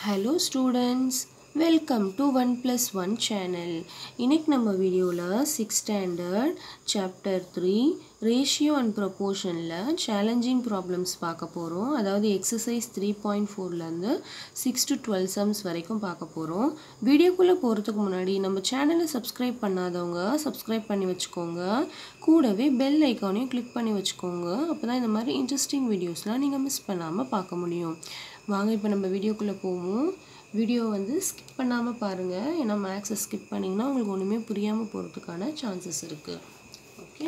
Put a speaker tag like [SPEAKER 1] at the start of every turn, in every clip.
[SPEAKER 1] Hello students welcome to one plus one channel இன்னைக்கு நம்ம வீடியோவில் six standard chapter three ratio and ப்ரொப்போர்ஷனில் challenging problems பார்க்க போகிறோம் அதாவது எக்ஸசைஸ் த்ரீ பாயிண்ட் ஃபோர்லேருந்து சிக்ஸ் டு டுவெல் சம்ஸ் வரைக்கும் பார்க்க போகிறோம் வீடியோக்குள்ளே போகிறதுக்கு முன்னாடி நம்ம சேனலை சப்ஸ்கிரைப் பண்ணாதவங்க சப்ஸ்கிரைப் பண்ணி வச்சுக்கோங்க கூடவே பெல் ஐக்கானையும் கிளிக் பண்ணி வச்சுக்கோங்க அப்போ தான் இந்த மாதிரி இன்ட்ரெஸ்டிங் வீடியோஸ்லாம் நீங்கள் மிஸ் பண்ணாமல் பார்க்க முடியும் வாங்க இப்போ நம்ம வீடியோக்குள்ளே போவோம் வீடியோ வந்து ஸ்கிப் பண்ணாமல் பாருங்கள் ஏன்னா மேக்ஸை ஸ்கிப் பண்ணிங்கன்னா உங்களுக்கு ஒன்றுமே புரியாமல் போகிறதுக்கான சான்சஸ் இருக்குது okay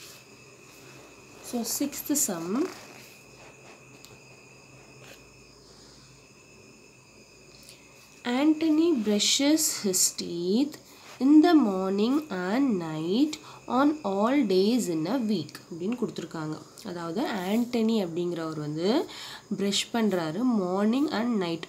[SPEAKER 1] so sixth sum Anthony brushes his teeth in the morning and night on all days in a week அப்படின்னு கொடுத்துருக்காங்க அதாவது ஆண்டனி அப்படிங்கிறவர் வந்து ப்ரஷ் பண்ணுறாரு மார்னிங் அண்ட் நைட்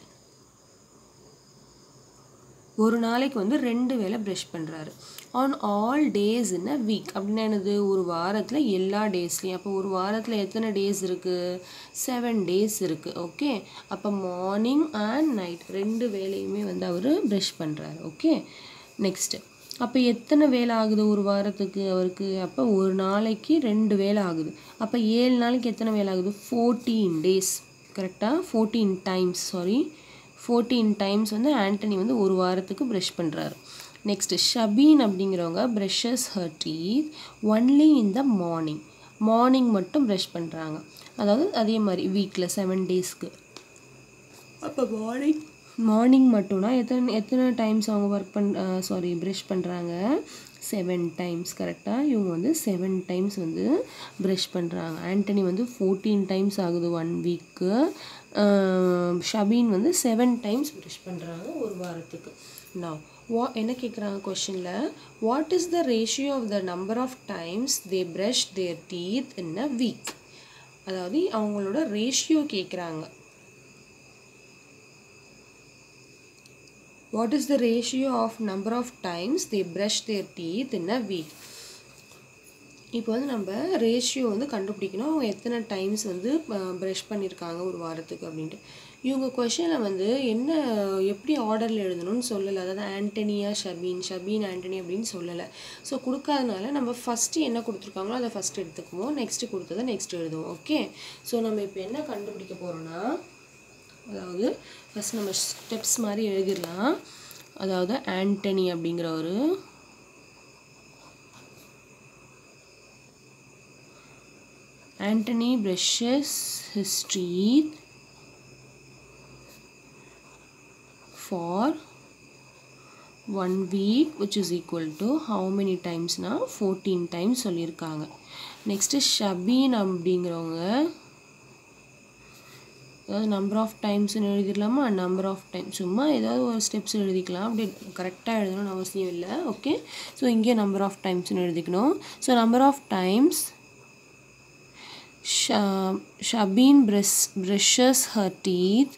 [SPEAKER 1] ஒரு நாளைக்கு வந்து ரெண்டு வேளை ப்ரஷ் பண்ணுறாரு on all days in a week அப்படின்னா என்னது ஒரு வாரத்தில் எல்லா டேஸ்லேயும் அப்போ ஒரு வாரத்தில் எத்தனை டேஸ் இருக்குது செவன் டேஸ் இருக்குது ஓகே அப்போ மார்னிங் அண்ட் நைட் ரெண்டு வேலையுமே வந்து அவர் ப்ரஷ் பண்ணுறாரு ஓகே நெக்ஸ்ட்டு அப்போ எத்தனை வேலை ஆகுது ஒரு வாரத்துக்கு அவருக்கு அப்போ ஒரு நாளைக்கு ரெண்டு வேலை ஆகுது அப்போ ஏழு நாளைக்கு எத்தனை வேலை ஆகுது ஃபோர்டீன் டேஸ் கரெக்டாக fourteen times sorry fourteen times வந்து ஆண்டனி வந்து ஒரு வாரத்துக்கு ப்ரஷ் பண்ணுறாரு நெக்ஸ்ட்டு ஷபீன் அப்படிங்கிறவங்க brushes her teeth only in the morning morning மட்டும் ப்ரஷ் பண்ணுறாங்க அதாவது அதே மாதிரி வீக்கில் செவன் டேஸ்க்கு அப்போ மார்னிங் மார்னிங் மட்டும்னா எத்தனை எத்தனை டைம்ஸ் அவங்க ஒர்க் பண் சாரி ப்ரஷ் பண்ணுறாங்க செவன் டைம்ஸ் கரெக்டாக இவங்க வந்து செவன் டைம்ஸ் வந்து ப்ரஷ் பண்ணுறாங்க ஆண்டனி வந்து ஃபோர்டீன் டைம்ஸ் ஆகுது ஒன் வீக்கு ஷபீன் வந்து செவன் டைம்ஸ் ப்ரஷ் பண்ணுறாங்க ஒரு வாரத்துக்கு நான் வா என்ன கேட்குறாங்க கொஷனில் what is the ratio of the number of times they brush their teeth in a week அதாவது அவங்களோட ரேஷியோ கேட்குறாங்க what is the ratio of number of times they brush their teeth in a week இப்போ வந்து நம்ம ratio வந்து கண்டுபிடிக்கணும் அவங்க எத்தனை டைம்ஸ் வந்து ப்ரஷ் பண்ணியிருக்காங்க ஒரு வாரத்துக்கு அப்படின்ட்டு இவங்க கொஷனில் வந்து என்ன எப்படி ஆர்டரில் எழுதணும்னு சொல்லலை அதாவது ஆண்டனியா ஷபீன் ஷபீன் ஆண்டனி அப்படின்னு சொல்லலை ஸோ கொடுக்காதனால நம்ம ஃபஸ்ட்டு என்ன கொடுத்துருக்காங்களோ அதை ஃபஸ்ட் எடுத்துக்குவோம் நெக்ஸ்ட்டு கொடுத்ததை நெக்ஸ்ட் எழுதுவோம் ஓகே ஸோ நம்ம இப்போ என்ன கண்டுபிடிக்க போகிறோன்னா அதாவது ஃபஸ்ட் நம்ம ஸ்டெப்ஸ் மாதிரி எழுதிடலாம் அதாவது ஆண்டனி அப்படிங்கிற ஒரு Anthony brushes his teeth for one week which is equal to how many timesனா ஃபோர்டீன் டைம்ஸ் சொல்லியிருக்காங்க நெக்ஸ்ட்டு ஷபீன் அப்படிங்கிறவங்க அதாவது நம்பர் ஆஃப் டைம்ஸ்னு எழுதிடலாமா நம்பர் ஆஃப் டைம் சும்மா ஏதாவது ஒரு ஸ்டெப்ஸ் எழுதிக்கலாம் அப்படி கரெக்டாக எழுதணும்னு அவசியம் இல்லை ஓகே ஸோ இங்கே நம்பர் ஆஃப் டைம்ஸ்னு எழுதிக்கணும் so number of times Shabeen brush brushes her teeth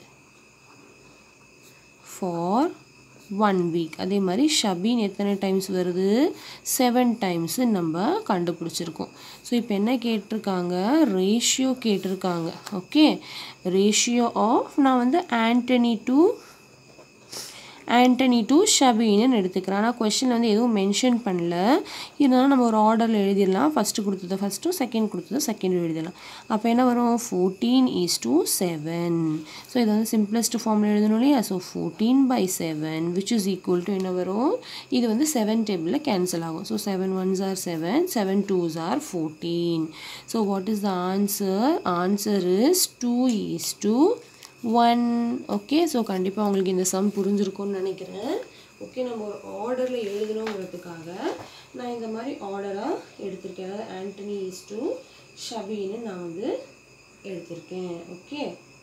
[SPEAKER 1] for one week அதே மாதிரி ஷபீன் எத்தனை டைம்ஸ் வருது செவன் டைம்ஸு நம்ம கண்டுபிடிச்சிருக்கோம் ஸோ இப்போ என்ன கேட்டிருக்காங்க ரேஷியோ கேட்டிருக்காங்க ஓகே ரேஷியோ ஆஃப் நான் வந்து ஆண்டனி டு ஆண்டனி டு ஷபீன்னு எடுத்துக்கிறேன் ஆனால் கொஷினில் வந்து எதுவும் மென்ஷன் பண்ணல இருந்தாலும் நம்ம ஒரு ஆர்டரில் எழுதிடலாம் ஃபஸ்ட்டு கொடுத்தது ஃபஸ்ட்டும் செகண்ட் கொடுத்தது செகண்ட் எழுதிடலாம் அப்போ என்ன வரும் fourteen is to seven so இதை வந்து சிம்பிளஸ்ட் ஃபார்மில் எழுதணும் இல்லையா so fourteen by seven which is equal to என்ன வரும் இது வந்து செவன் டேபிளில் கேன்சல் ஆகும் so seven ones are seven seven twos are fourteen so what is the answer answer is two is to one okay so கண்டிப்பாக உங்களுக்கு இந்த sum புரிஞ்சிருக்கும்னு நினைக்கிறேன் ஓகே நம்ம ஒரு ஆர்டரில் எழுதணுங்கிறதுக்காக நான் இந்த மாதிரி ஆர்டராக எடுத்திருக்கேன் அதாவது ஆண்டனி இஸ் டு ஷபீன்னு நான் வந்து எடுத்திருக்கேன் ஓகே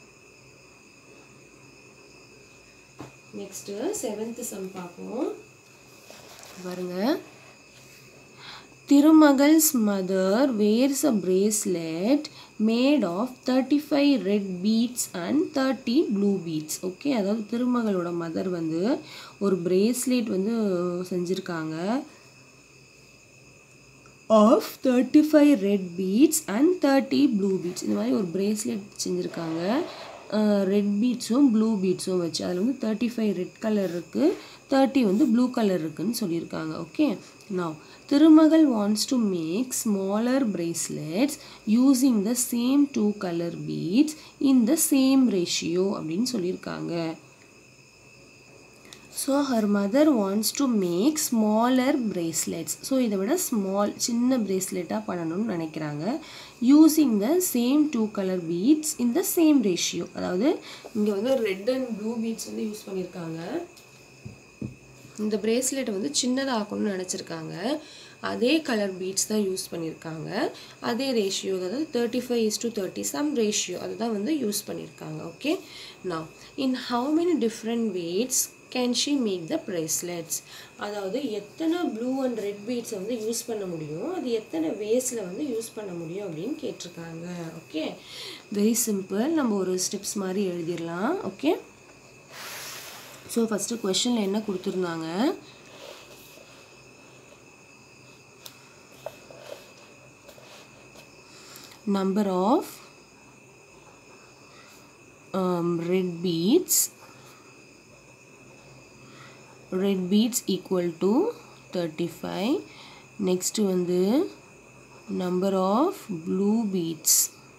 [SPEAKER 1] நெக்ஸ்ட்டு செவன்த்து சம் பார்ப்போம் பாருங்க திருமகள்ஸ் mother wears a bracelet made of thirty five red beads and thirty blue beads okay அதாவது திருமகளோட மதர் வந்து ஒரு பிரேஸ்லெட் வந்து செஞ்சுருக்காங்க of thirty five red beads and thirty blue beads இந்த மாதிரி ஒரு பிரேஸ்லெட் செஞ்சுருக்காங்க ரெட் பீட்ஸும் ப்ளூ பீட்ஸும் வச்சு அதில் வந்து தேர்ட்டி ஃபைவ் ரெட் கலர் இருக்குது தேர்ட்டி வந்து ப்ளூ கலர் இருக்குன்னு சொல்லியிருக்காங்க okay now Thirumagal wants to make smaller bracelets using the same two color beads in the same ratio அப்படின்னு சொல்லியிருக்காங்க so her mother wants to make smaller bracelets so இதை விட small சின்ன பிரேஸ்லெட்டாக பண்ணணும்னு நினைக்கிறாங்க using the same two colour beads in the same ratio அதாவது இங்கே வந்து ரெட் அண்ட் ப்ளூ பீட்ஸ் வந்து யூஸ் பண்ணியிருக்காங்க இந்த பிரேஸ்லெட் வந்து சின்னதாக்கணும்னு நினச்சிருக்காங்க அதே கலர் பீட்ஸ் தான் யூஸ் பண்ணியிருக்காங்க அதே ரேஷியோ அதாவது thirty five is to thirty sum ratio அதுதான் வந்து யூஸ் பண்ணியிருக்காங்க ஓகே now இன் how many different weights can she make the bracelets அதாவது எத்தனை ப்ளூ அண்ட் ரெட் பீட்ஸை வந்து யூஸ் பண்ண முடியும் அது எத்தனை வேஸில் வந்து யூஸ் பண்ண முடியும் அப்படின்னு கேட்டிருக்காங்க ஓகே வெரி சிம்பிள் நம்ம ஒரு ஸ்டெப்ஸ் மாதிரி எழுதிடலாம் ஓகே ஸோ ஃபஸ்ட்டு கொஷனில் என்ன கொடுத்துருந்தாங்க number of um, red beads red beads equal to 35 next வந்து number of blue beads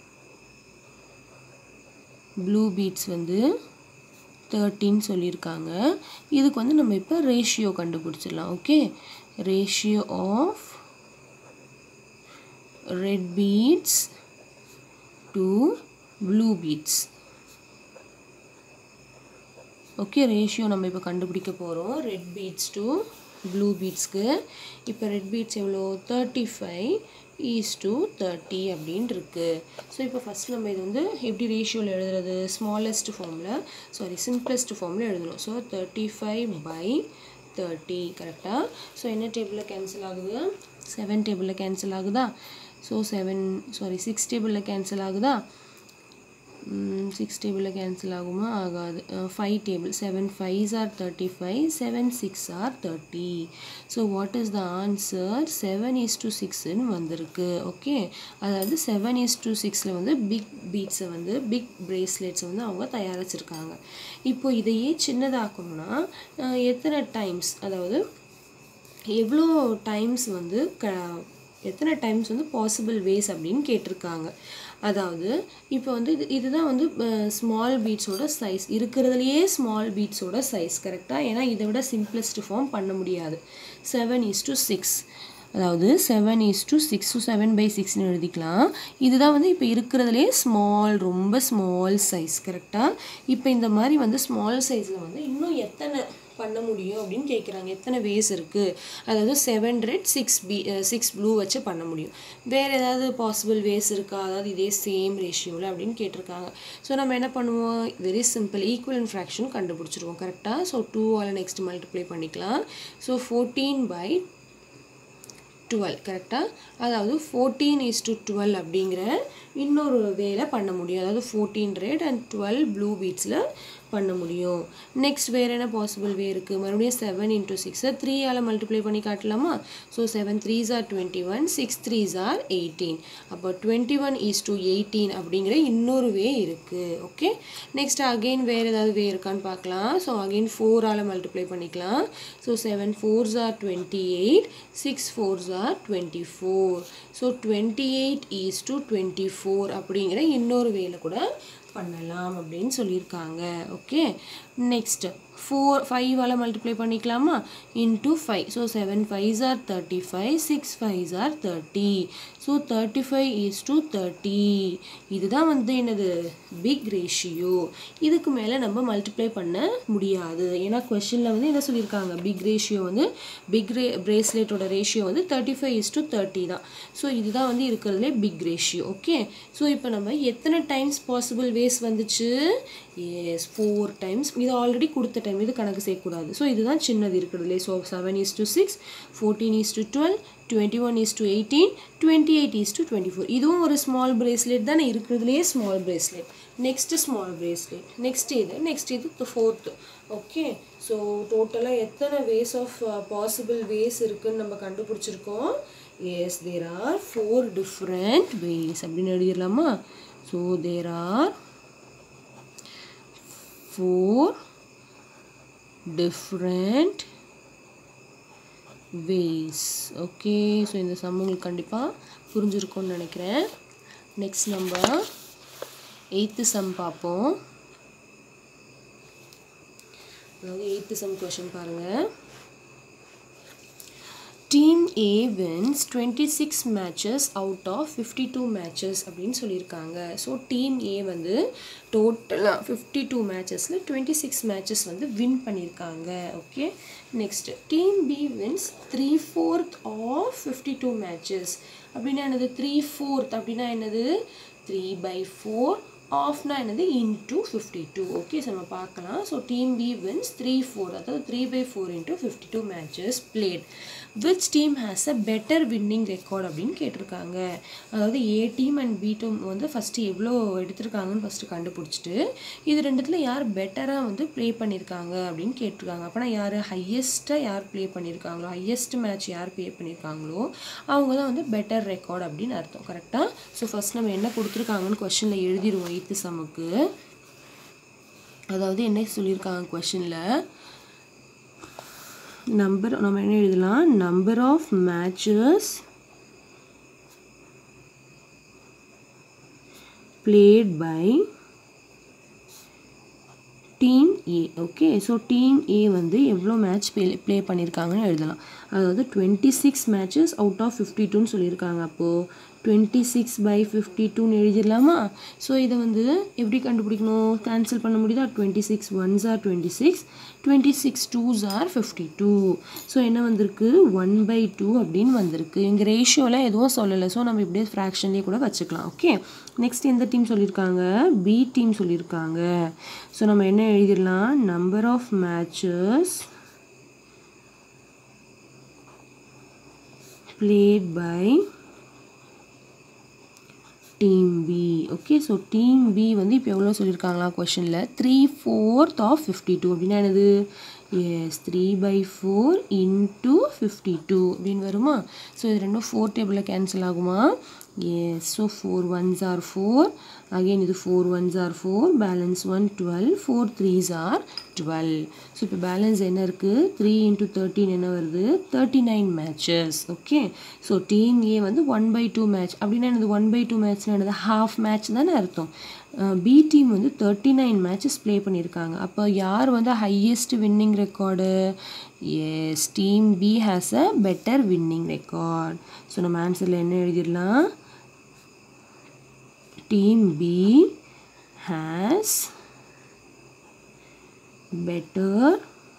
[SPEAKER 1] blue beads வந்து தேர்ட்டின்னு சொல்லியிருக்காங்க இதுக்கு வந்து நம்ம இப்போ ரேஷியோ கண்டுபிடிச்சிடலாம் okay ratio of red beads to blue beads okay ratio நம்ம இப்போ கண்டுபிடிக்க போகிறோம் ரெட் பீட்ஸ் டு ப்ளூ பீட்ஸ்க்கு இப்போ ரெட் பீட்ஸ் எவ்வளோ thirty five is to thirty அப்படின்ட்டு இருக்கு ஸோ இப்போ ஃபஸ்ட் நம்ம இது வந்து எப்படி ரேஷியோவில் எழுதுறது ஸ்மாலஸ்ட் ஃபார்மில் சாரி சிம்பிளஸ்ட் ஃபார்மில் எழுதணும் so thirty five by thirty கரெக்டாக ஸோ என்ன டேபிளில் கேன்சல் ஆகுது செவன் டேபிளில் கேன்சல் ஆகுதா ஸோ செவன் சாரி சிக்ஸ் டேபிளில் கேன்சல் ஆகுதா சிக்ஸ் டேபிளில் கேன்சல் ஆகுமா ஆகாது five table seven fives are thirty five seven six are thirty so what is the answer seven is to சிக்ஸ்ன்னு வந்திருக்கு ஓகே அதாவது செவன் இஸ் டு சிக்ஸில் வந்து பிக் பீட்ஸை வந்து பிக் பிரேஸ்லெட்ஸை வந்து அவங்க தயாரிச்சிருக்காங்க இப்போ இதையே சின்னதாக்கணும்னா அஹ், எத்தனை டைம்ஸ் அதாவது எவ்வளோ டைம்ஸ் வந்து க எத்தனை டைம்ஸ் வந்து பாசிபிள் வேஸ் அப்படின்னு கேட்டிருக்காங்க அதாவது இப்போ வந்து இது இதுதான் வந்து ஸ்மால் பீட்ஸோட சைஸ் இருக்கிறதுலையே ஸ்மால் பீட்ஸோட சைஸ் கரெக்டாக ஏன்னா இதை விட சிம்பிளஸ்ட் ஃபார்ம் பண்ண முடியாது செவன் இஸ் டு சிக்ஸ் அதாவது seven is to six to seven by சிக்ஸ்னு எழுதிக்கலாம் இதுதான் வந்து இப்போ இருக்கிறதுலே ஸ்மால் ரொம்ப ஸ்மால் சைஸ் கரெக்டாக இப்போ இந்த மாதிரி வந்து ஸ்மால் சைஸில் வந்து இன்னும் எத்தனை பண்ண முடியும் அப்படின்னு கேட்குறாங்க எத்தனை வேஸ் இருக்குது அதாவது செவன் ரெட் சிக்ஸ் பி சிக்ஸ் ப்ளூ வச்சு பண்ண முடியும் வேறு ஏதாவது பாசிபிள் வேஸ் இருக்கா அதாவது இதே சேம் ரேஷியோவில் அப்படின்னு கேட்டிருக்காங்க ஸோ நம்ம என்ன பண்ணுவோம் வெரி சிம்பிள் ஈக்குவல் ஃப்ராக்ஷன் கண்டுபிடிச்சிருவோம் கரெக்டாக ஸோ டூவால் நெக்ஸ்ட் மல்டிப்ளை பண்ணிக்கலாம் ஸோ ஃபோர்டீன் பை டுவெல் கரெக்டாக அதாவது ஃபோர்டீன் இஸ் டு டுவெல் அப்படிங்கிற இன்னொரு வேலை பண்ண முடியும் அதாவது fourteen red and twelve blue பீட்ஸில் பண்ண முடியும் நெக்ஸ்ட் வேறு என்ன பாசிபிள் வே இருக்குது மறுபடியும் செவன் இன்ட்டு சிக்ஸை த்ரீயால் மல்டிப்ளை பண்ணி காட்டலாமா so seven threes are twenty one six threes are eighteen அப்போ twenty one is to eighteen அப்படிங்கிற இன்னொரு வே இருக்குது ஓகே நெக்ஸ்ட் அகெயின் வேறு ஏதாவது வே இருக்கான்னு பார்க்கலாம் ஸோ அகெயின் ஃபோரால் மல்டிப்ளை பண்ணிக்கலாம் so seven fours are twenty eight six fours are twenty four so twenty eight is to twenty four அப்படிங்கிற இன்னொரு வேல கூட பண்ணலாம் அப்படின்னு சொல்லியிருக்காங்க ஓகே நெக்ஸ்ட் ஃபோர் ஃபைவால் மல்டிப்ளை பண்ணிக்கலாமா into five so seven fives are thirty five six fives are thirty so thirty five is to thirty இதுதான் வந்து என்னது பிக் ரேஷியோ இதுக்கு மேலே நம்ம மல்டிப்ளை பண்ண முடியாது ஏன்னா கொஷனில் வந்து என்ன சொல்லியிருக்காங்க பிக் ரேஷியோ வந்து பிக் ரே பிரேஸ்லெட்டோட ரேஷியோ வந்து thirty five is to thirty தான் ஸோ இதுதான் வந்து இருக்கிறதுலே பிக் ரேஷியோ ஓகே ஸோ இப்போ நம்ம எத்தனை டைம்ஸ் பாசிபிள் வேஸ் வந்துச்சு எஸ் ஃபோர் டைம்ஸ் இது ஆல்ரெடி கொடுத்த டைம் இது கணக்கு சேர்க்கக்கூடாது ஸோ இதுதான் சின்னது இருக்கிறதுலே so seven is to six fourteen is to twelve twenty one is to eighteen twenty eight is to twenty four இதுவும் ஒரு ஸ்மால் பிரேஸ்லெட் தானே இருக்கிறதுலையே small bracelet next small bracelet next இது நெக்ஸ்ட் இது ஃபோர்த்து ஓகே ஸோ டோட்டலாக எத்தனை ways of possible ways இருக்குன்னு நம்ம கண்டுபிடிச்சிருக்கோம் S there are four different ways அப்படின்னு எழுதிடலாமா so there are four different ways okay so இந்த சம் உங்களுக்கு கண்டிப்பாக புரிஞ்சிருக்கும்னு நினைக்கிறேன் நெக்ஸ்ட் நம்ம எயித்து சம் பார்ப்போம் அதாவது எயித்து சம் கொஷின் பாருங்கள் team A wins twenty six matches out of fifty two matches அப்படின்னு சொல்லியிருக்காங்க ஸோ டீம் ஏ வந்து டோட்டலாக ஃபிஃப்டி டூ மேட்சஸில் டுவெண்ட்டி சிக்ஸ் மேட்சஸ் வந்து வின் பண்ணியிருக்காங்க okay next team B wins three fourth of fifty two matches அப்படின்னா என்னது three fourth அப்படின்னா என்னது த்ரீ பை ஃபோர் ஆஃப்னா என்னது into fifty two okay so நம்ம பார்க்கலாம் so team B wins three four அதாவது three by four into fifty two matches played which team has a better winning record அப்படின்னு கேட்டிருக்காங்க அதாவது A team and B team வந்து first எவ்வளோ எடுத்திருக்காங்கன்னு first கண்டுபிடிச்சிட்டு இது ரெண்டுத்தில் யார் பெட்டராக வந்து ப்ளே பண்ணியிருக்காங்க அப்படின்னு கேட்டிருக்காங்க அப்போனா யார் ஹையஸ்ட்டாக யார் ப்ளே பண்ணியிருக்காங்களோ ஹையஸ்ட் மேட்ச் யார் ப்ளே பண்ணியிருக்காங்களோ அவங்க தான் வந்து பெட்டர் ரெக்கார்ட் அப்படின்னு அர்த்தம் கரெக்டாக ஸோ ஃபஸ்ட் நம்ம என்ன கொடுத்துருக்காங்கன்னு கொஷனில் எழுதிடுவோம் எயித்து சமுக்கு அதாவது என்ன சொல்லியிருக்காங்க கொஷனில் நம்பர் நம்ம என்ன எழுதலாம் number of matches played by team A okay so team A வந்து எவ்வளோ மேட்ச் ப்ளே ப்ளே பண்ணியிருக்காங்கன்னு எழுதலாம் அதாவது twenty six matches out of fifty டூன்னு சொல்லியிருக்காங்க அப்போது டுவெண்ட்டி சிக்ஸ் பை ஃபிஃப்டி டூன்னு எழுதிடலாமா ஸோ இதை வந்து எப்படி கண்டுபிடிக்கணும் கேன்சல் பண்ண முடியுதா twenty six ones are twenty six twenty six twos are fifty two so என்ன வந்திருக்கு ஒன் பை டூ அப்படின்னு வந்திருக்கு இங்கே ரேஷியோலாம் எதுவும் சொல்லலை ஸோ நம்ம இப்படியே ஃப்ராக்ஷன்லேயே கூட வச்சுக்கலாம் ஓகே நெக்ஸ்ட் எந்த டீம் சொல்லியிருக்காங்க பி டீம் சொல்லியிருக்காங்க ஸோ நம்ம என்ன எழுதிடலாம் number of matches played by team B okay so team B வந்து இப்போ எவ்வளோ சொல்லியிருக்காங்களா கொஷனில் three fourth of fifty two அப்படின்னா என்னது yes three by four into fifty two அப்படின்னு வருமா ஸோ இது ரெண்டும் ஃபோர் டேபிளில் கேன்சல் ஆகுமா yes so four ones are four again இது four ones are four balance one twelve four threes are twelve so இப்போ பேலன்ஸ் என்ன இருக்குது த்ரீ இன்ட்டு தேர்ட்டின் என்ன வருது thirty nine matches okay so team A வந்து one by two match அப்படின்னா என்னது one by two மேட்ச்னா என்னது ஹாஃப் மேட்ச் தானே அர்த்தம் பி டீம் வந்து தேர்ட்டி நைன் மேட்சஸ் ப்ளே பண்ணியிருக்காங்க அப்போ யார் வந்து highest winning record yes team B has a better winning record so நம்ம ஆன்சரில் என்ன எழுதிடலாம் team B has better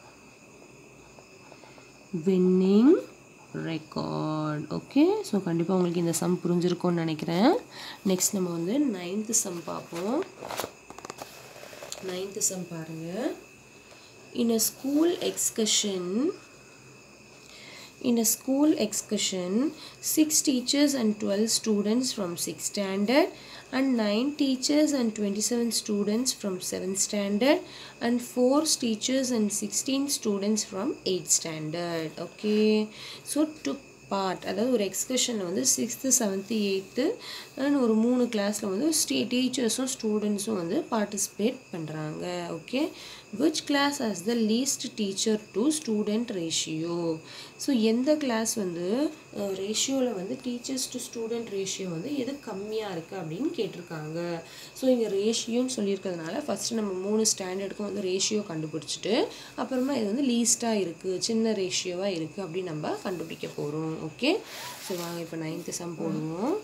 [SPEAKER 1] winning record okay so கண்டிப்பாக உங்களுக்கு இந்த சம் புரிஞ்சிருக்கும்னு நினைக்கிறேன் நெக்ஸ்ட் நம்ம வந்து நைன்த்து சம் பார்ப்போம் நைன்த்து சம் பாருங்கள் in a school excursion In a school excursion, 6 teachers and 12 students from 6th standard and 9 teachers and 27 students from 7th standard and 4 teachers and 16 students from 8th standard. Okay. So, took part அதாவது ஒரு எக்ஸ்கர்ஷனில் வந்து sixth seventh eighth and ஒரு மூணு கிளாஸில் வந்து stay டீச்சர்ஸும் ஸ்டூடெண்ட்ஸும் வந்து பார்ட்டிசிபேட் பண்ணுறாங்க okay which class has the least teacher to student ratio so எந்த கிளாஸ் வந்து ரேஷியோவில் வந்து டீச்சர்ஸ் டு ஸ்டூடெண்ட் ரேஷியோ வந்து எது கம்மியாக இருக்குது அப்படின்னு கேட்டிருக்காங்க ஸோ இங்கே ரேஷியோன்னு சொல்லியிருக்கிறதுனால ஃபஸ்ட்டு நம்ம மூணு ஸ்டாண்டர்டுக்கும் வந்து ரேஷியோ கண்டுபிடிச்சிட்டு அப்புறமா இது வந்து லீஸ்ட்டாக இருக்குது சின்ன ரேஷியோவாக இருக்குது அப்படின்னு நம்ம கண்டுபிடிக்க போகிறோம் ஓகே ஸோ வாங்க இப்போ நைன்த்து சம் போடுவோம்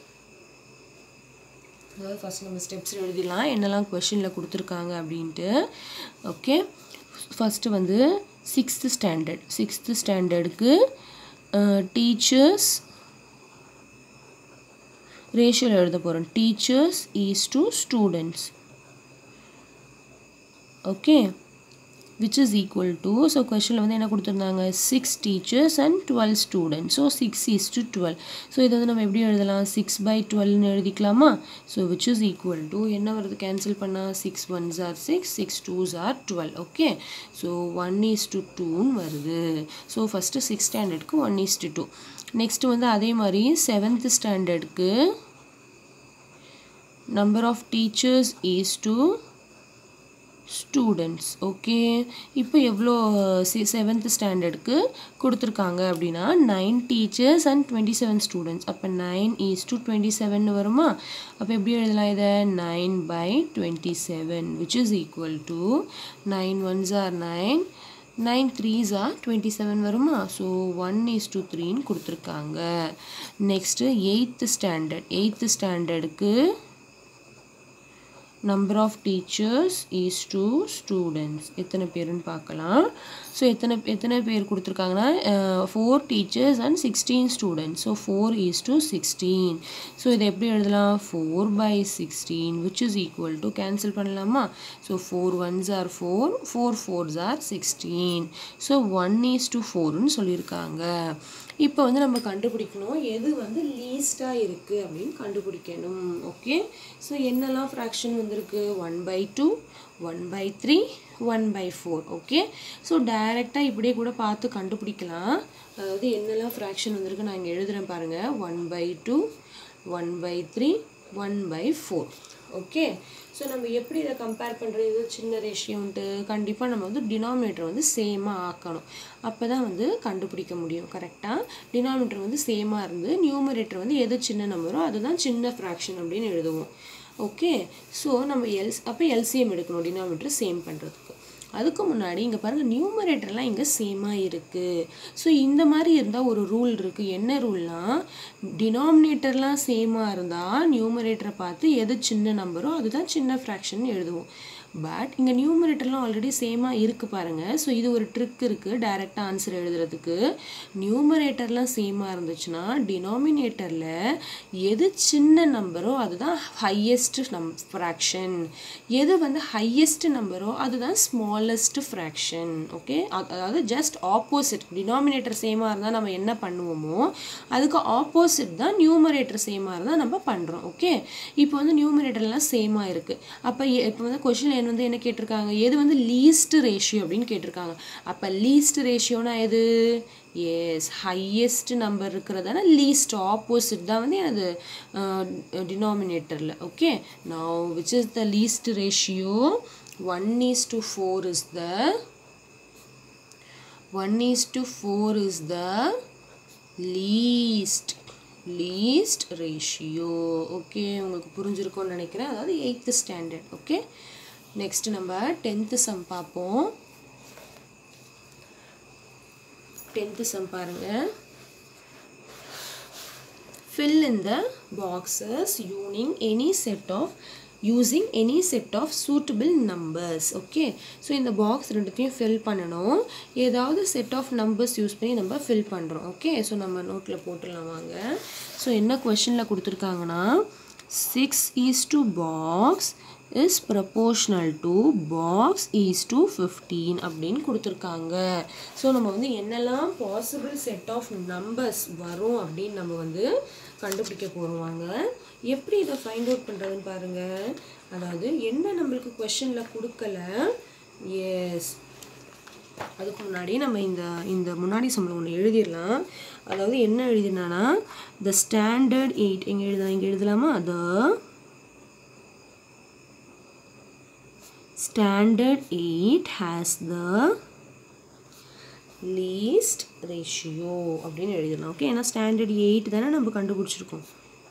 [SPEAKER 1] அதாவது ஃபஸ்ட் நம்ம ஸ்டெப்ஸ் எழுதிடலாம் என்னெல்லாம் கொஷினில் கொடுத்துருக்காங்க அப்படின்ட்டு ஓகே ஃபஸ்ட்டு வந்து சிக்ஸ்த்து ஸ்டாண்டர்ட் சிக்ஸ்த்து ஸ்டாண்டர்டுக்கு டீச்சர்ஸ் ரேஷியோவில் எழுத போகிறோம் teachers is to students okay which is equal to so கொஷனில் வந்து என்ன கொடுத்துருந்தாங்க six teachers and twelve students so six is to twelve so இதை வந்து நம்ம எப்படி எழுதலாம் சிக்ஸ் பை டுவெல்னு எழுதிக்கலாமா so which is equal to என்ன வருது கேன்சல் பண்ணால் six ones are six six twos are twelve okay so one is to டூன்னு வருது ஸோ ஃபஸ்ட்டு சிக்ஸ் ஸ்டாண்டர்டுக்கு one is to two next வந்து அதே மாதிரி செவன்த் ஸ்டாண்டர்டுக்கு number of teachers is to students okay இப்போ எவ்வளோ சி செவன்த் ஸ்டாண்டர்டுக்கு கொடுத்துருக்காங்க அப்படின்னா nine teachers and twenty seven students அப்போ nine is to twenty seven வருமா அப்போ எப்படி எழுதலாம் இதை nine by twenty seven which is equal to nine ones are nine nine threes are twenty seven வருமா ஸோ ஒன் இஸ் டூ த்ரீன்னு கொடுத்துருக்காங்க next eighth standard eighth ஸ்டாண்டர்டுக்கு number of teachers is to students எத்தனை பேருன்னு பார்க்கலாம் so எத்தனை எத்தனை பேர் கொடுத்துருக்காங்கன்னா four teachers and sixteen students so four is to sixteen so இதை எப்படி எழுதலாம் four by sixteen which is equal to cancel பண்ணலாமா so four ones are four four fours are sixteen so one is to ஃபோர்னு சொல்லியிருக்காங்க இப்போ வந்து நம்ம கண்டுபிடிக்கணும் எது வந்து லீஸ்ட்டாக இருக்குது அப்படின்னு கண்டுபிடிக்கணும் ஓகே ஸோ என்னெல்லாம் ஃப்ராக்ஷன் வந்திருக்கு one by two one by three one by four okay so டைரெக்டாக இப்படியே கூட பார்த்து கண்டுபிடிக்கலாம் அதாவது என்னெல்லாம் ஃப்ராக்ஷன் வந்திருக்கு நான் இங்கே எழுதுகிறேன் பாருங்கள் one by two one by three one by four okay so நம்ம எப்படி இதை கம்பேர் பண்ணுறது இது சின்ன ரேஷியோன்ட்டு கண்டிப்பாக நம்ம வந்து டினாமினேட்டர் வந்து சேமாக ஆக்கணும் அப்போ தான் வந்து கண்டுபிடிக்க முடியும் கரெக்டாக டினாமினேட்டர் வந்து சேமாக இருந்து நியூமரேட்டர் வந்து எது சின்ன நம்பரோ அதுதான் சின்ன ஃப்ராக்ஷன் அப்படின்னு எழுதுவோம் ஓகே ஸோ நம்ம எல்ஸ் அப்போ எல்சிஎம் எடுக்கணும் டினாமினேட்டர் சேம் பண்ணுறதுக்கு அதுக்கு முன்னாடி இங்கே பாருங்கள் நியூமரேட்டர்லாம் இங்கே சேமாக இருக்குது ஸோ இந்த மாதிரி இருந்தால் ஒரு ரூல் இருக்குது என்ன ரூல்னால் டினாமினேட்டர்லாம் சேமாக இருந்தால் நியூமரேட்டரை பார்த்து எது சின்ன நம்பரோ அதுதான் சின்ன ஃப்ராக்ஷன் எழுதுவோம் பட் இங்கே நியூமரேட்டர்லாம் ஆல்ரெடி சேமாக இருக்குது பாருங்கள் ஸோ இது ஒரு ட்ரிக் இருக்குது டைரெக்டாக ஆன்சர் எழுதுறதுக்கு நியூமரேட்டர்லாம் சேமாக இருந்துச்சுன்னா டினாமினேட்டரில் எது சின்ன நம்பரோ அதுதான் ஹையஸ்ட் நம் ஃப்ராக்ஷன் எது வந்து ஹையஸ்ட் நம்பரோ அதுதான் ஸ்மாலஸ்ட் ஃப்ராக்ஷன் ஓகே அதாவது ஜஸ்ட் ஆப்போசிட் டினாமினேட்டர் சேமாக இருந்தால் நம்ம என்ன பண்ணுவோமோ அதுக்கு ஆப்போசிட் தான் நியூமரேட்டர் சேமாக இருந்தால் நம்ம பண்ணுறோம் ஓகே இப்போ வந்து நியூமரேட்டர்லாம் சேமாக இருக்குது அப்போ இப்போ வந்து கொஷின் என் வந்து என்ன கேட்டிருக்காங்க எது வந்து லீஸ்ட் ரேஷியோ அப்படின்னு கேட்டிருக்காங்க அப்போ லீஸ்ட் ரேஷியோனா எது எஸ் ஹையஸ்ட் நம்பர் இருக்கிறதான லீஸ்ட் ஆப்போசிட் தான் வந்து எனது டினாமினேட்டரில் okay now which is the least ratio one is to four is the one is to four is the least least ratio okay உங்களுக்கு புரிஞ்சிருக்கும்னு நினைக்கிறேன் அதாவது எயித்து ஸ்டாண்டர்ட் ஓகே நெக்ஸ்ட் நம்ம டென்த்து சம் பார்ப்போம் டென்த்து சம் பாருங்க fill in the boxes using any set of using any set of suitable numbers okay so இந்த box ரெண்டுத்தையும் fill பண்ணணும் ஏதாவது செட் ஆஃப் நம்பர்ஸ் யூஸ் பண்ணி நம்ம ஃபில் பண்ணுறோம் ஓகே ஸோ நம்ம நோட்டில் போட்டுடலாம் வாங்க ஸோ என்ன கொஷனில் கொடுத்துருக்காங்கன்னா six is to box is proportional to box is to fifteen அப்படின்னு கொடுத்துருக்காங்க ஸோ நம்ம வந்து என்னெல்லாம் பாசிபிள் செட் ஆஃப் நம்பர்ஸ் வரும் அப்படின்னு நம்ம வந்து கண்டுபிடிக்க போகிறோம் வாங்க எப்படி இதை ஃபைண்ட் அவுட் பண்ணுறதுன்னு பாருங்கள் அதாவது என்ன நம்மளுக்கு கொஷனில் கொடுக்கல எஸ் அதுக்கு முன்னாடி நம்ம இந்த இந்த முன்னாடி சம்பளம் ஒன்று எழுதிடலாம் அதாவது என்ன எழுதினானா த ஸ்டாண்டர்ட் எயிட் எங்கே எழுதலாம் இங்கே எழுதலாமா த standard 8 has the least ratio அப்படின்னு எழுதிடலாம் ஓகே ஏன்னா ஸ்டாண்டர்ட் எயிட் தானே நம்ம கண்டுபிடிச்சிருக்கோம்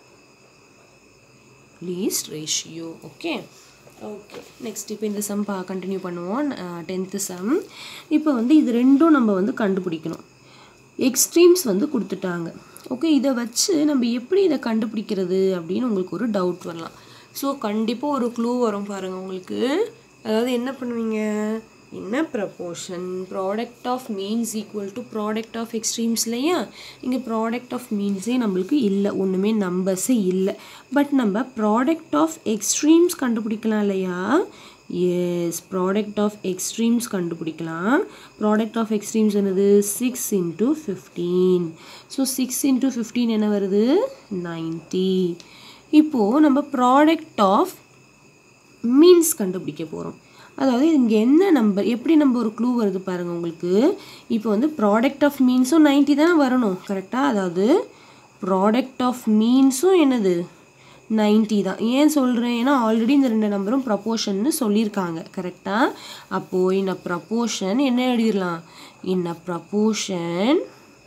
[SPEAKER 1] least ratio okay okay next இப்போ இந்த சம் பா கண்டினியூ பண்ணுவோம் டென்த்து சம் இப்போ வந்து இது ரெண்டும் நம்ம வந்து கண்டுபிடிக்கணும் எக்ஸ்ட்ரீம்ஸ் வந்து கொடுத்துட்டாங்க ஓகே இதை வச்சு நம்ம எப்படி இதை கண்டுபிடிக்கிறது அப்படின்னு உங்களுக்கு ஒரு டவுட் வரலாம் ஸோ கண்டிப்பாக ஒரு க்ளூ வரும் பாருங்கள் உங்களுக்கு அதாவது என்ன பண்ணுவீங்க என்ன proportion product of means equal to product of extremes இல்லையா இங்கே ப்ராடக்ட் ஆஃப் மீன்ஸே நம்மளுக்கு இல்லை ஒன்றுமே நம்பர்ஸே இல்லை பட் நம்ம ப்ராடக்ட் ஆஃப் எக்ஸ்ட்ரீம்ஸ் கண்டுபிடிக்கலாம் இல்லையா எஸ் ப்ராடக்ட் ஆஃப் எக்ஸ்ட்ரீம்ஸ் கண்டுபிடிக்கலாம் ப்ராடக்ட் ஆஃப் எக்ஸ்ட்ரீம்ஸ் என்னது six into fifteen so six into fifteen என்ன வருது நைன்ட்டி இப்போது நம்ம ப்ராடக்ட் ஆஃப் மீன்ஸ் கண்டுபிடிக்க போகிறோம் அதாவது இங்கே என்ன நம்பர் எப்படி நம்ம ஒரு க்ளூ வருது பாருங்கள் உங்களுக்கு இப்போ வந்து ப்ராடக்ட் ஆஃப் மீன்ஸும் நைன்ட்டி தானே வரணும் கரெக்டாக அதாவது ப்ராடக்ட் ஆஃப் மீன்ஸும் என்னது நைன்ட்டி தான் ஏன் சொல்கிறேன் ஏன்னா ஆல்ரெடி இந்த ரெண்டு நம்பரும் ப்ரப்போர்ஷன்னு சொல்லியிருக்காங்க கரெக்டாக அப்போது இன் அ ப்ரப்போர்ஷன் என்ன எழுதிடலாம் in a proportion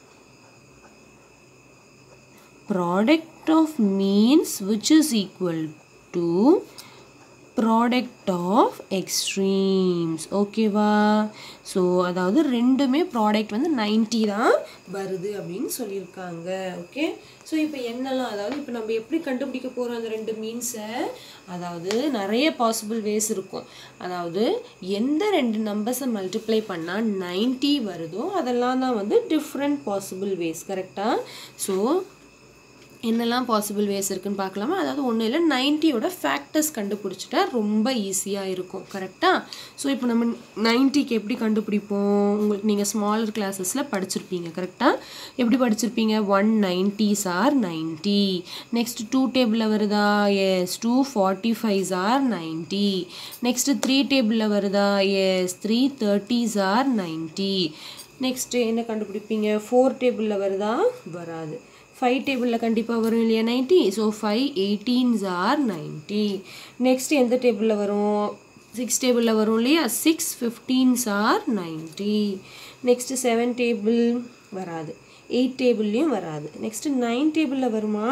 [SPEAKER 1] product of means which is equal to product of extremes ஓகேவா ஸோ அதாவது ரெண்டுமே ப்ராடக்ட் வந்து 90 தான் வருது அப்படின்னு சொல்லியிருக்காங்க ஓகே ஸோ இப்போ என்னெல்லாம் அதாவது இப்போ நம்ம எப்படி கண்டுபிடிக்க போகிறோம் அந்த ரெண்டு மீன்ஸை அதாவது நிறைய பாசிபிள் வேஸ் இருக்கும் அதாவது எந்த ரெண்டு நம்பர்ஸை மல்டிப்ளை பண்ணால் 90 வருதோ அதெல்லாம் தான் வந்து டிஃப்ரெண்ட் பாசிபிள் வேஸ் கரெக்டாக ஸோ என்னெல்லாம் பாசிபிள் வேஸ் இருக்குன்னு பார்க்கலாமா அதாவது ஒன்றும் இல்லை நைன்ட்டியோட ஃபேக்டர்ஸ் கண்டுபிடிச்சிட்டா ரொம்ப ஈஸியாக இருக்கும் கரெக்டாக ஸோ இப்போ நம்ம நைன்ட்டிக்கு எப்படி கண்டுபிடிப்போம் உங்களுக்கு நீங்கள் ஸ்மாலர் கிளாஸஸில் படிச்சிருப்பீங்க கரெக்டாக எப்படி படிச்சிருப்பீங்க one nineties are ninety next two டேபிளில் வருதா yes two forty fives are ninety next three டேபிளில் வருதா yes three thirties are ninety next என்ன கண்டுபிடிப்பீங்க ஃபோர் டேபிளில் வருதா வராது ஃபைவ் டேபிளில் கண்டிப்பாக வரும் இல்லையா ninety so five eighteens are ninety next எந்த டேபிளில் வரும் சிக்ஸ் டேபிளில் வரும் இல்லையா six fifteens are ninety next seven table வராது எயிட் டேபிள்லேயும் வராது நெக்ஸ்ட்டு நைன் டேபிளில் வருமா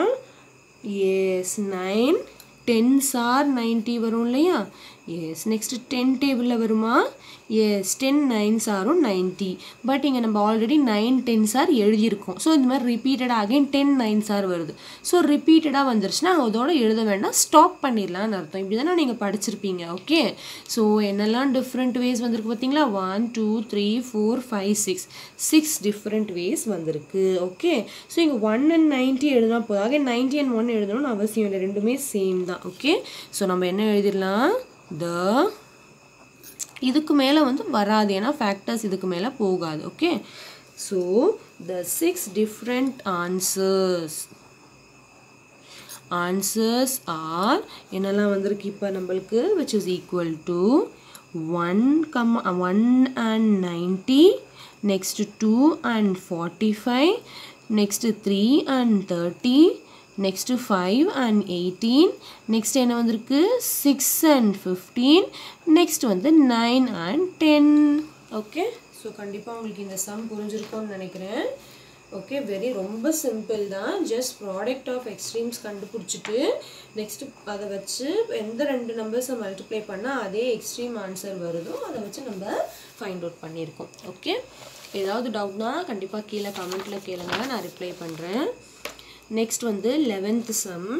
[SPEAKER 1] yes nine tens are ninety வரும் இல்லையா எஸ் நெக்ஸ்ட்டு டென் டேபிளில் வருமா எஸ் டென் நைன்ஸ் ஆரும் நைன்ட்டி பட் இங்கே நம்ம ஆல்ரெடி நைன் டென்ஸ் ஆர் எழுதியிருக்கோம் ஸோ இந்த மாதிரி ரிப்பீட்டடாக அகைன் டென் நைன்ஸ் ஆர் வருது ஸோ ரிப்பீட்டடாக வந்துருச்சுன்னா அதோட எழுத வேண்டாம் ஸ்டாப் பண்ணிடலாம்னு அர்த்தம் இப்படி தானே நீங்கள் படிச்சிருப்பீங்க ஓகே ஸோ என்னெல்லாம் டிஃப்ரெண்ட் வேஸ் வந்திருக்கு பார்த்தீங்களா one two three four five six six different ways வந்திருக்கு ஓகே ஸோ இங்கே ஒன் அண்ட் நைன்ட்டி எழுதினா போதும் ஆக நைன்ட்டி அண்ட் ஒன் எழுதணும்னு அவசியம் இல்லை ரெண்டுமே சேம் தான் ஓகே ஸோ நம்ம என்ன எழுதிடலாம் த இதுக்கு மேலே வந்து வராது ஏன்னா ஃபேக்டர்ஸ் இதுக்கு மேலே போகாது okay so the six different answers answers are என்னெல்லாம் வந்திருக்கு இப்போ நம்மளுக்கு which is equal to one comma one and ninety next two and forty five next three and thirty next five and eighteen next என்ன வந்திருக்கு six and fifteen next வந்து nine and ten okay so கண்டிப்பாக உங்களுக்கு இந்த sum புரிஞ்சிருக்கும்னு நினைக்கிறேன் okay very ரொம்ப simple தான் ஜஸ்ட் ப்ராடக்ட் ஆஃப் எக்ஸ்ட்ரீம்ஸ் கண்டுபிடிச்சிட்டு நெக்ஸ்ட்டு அதை வச்சு எந்த ரெண்டு நம்பர்ஸை மல்டிப்ளை பண்ணால் அதே எக்ஸ்ட்ரீம் ஆன்சர் வருதோ அதை வச்சு நம்ம ஃபைண்ட் அவுட் பண்ணியிருக்கோம் ஓகே ஏதாவது டவுட்னா கண்டிப்பாக கீழே கமெண்ட்டில் கேளுங்க நான் ரிப்ளை பண்ணுறேன் நெக்ஸ்ட் வந்து லெவன்த் சம்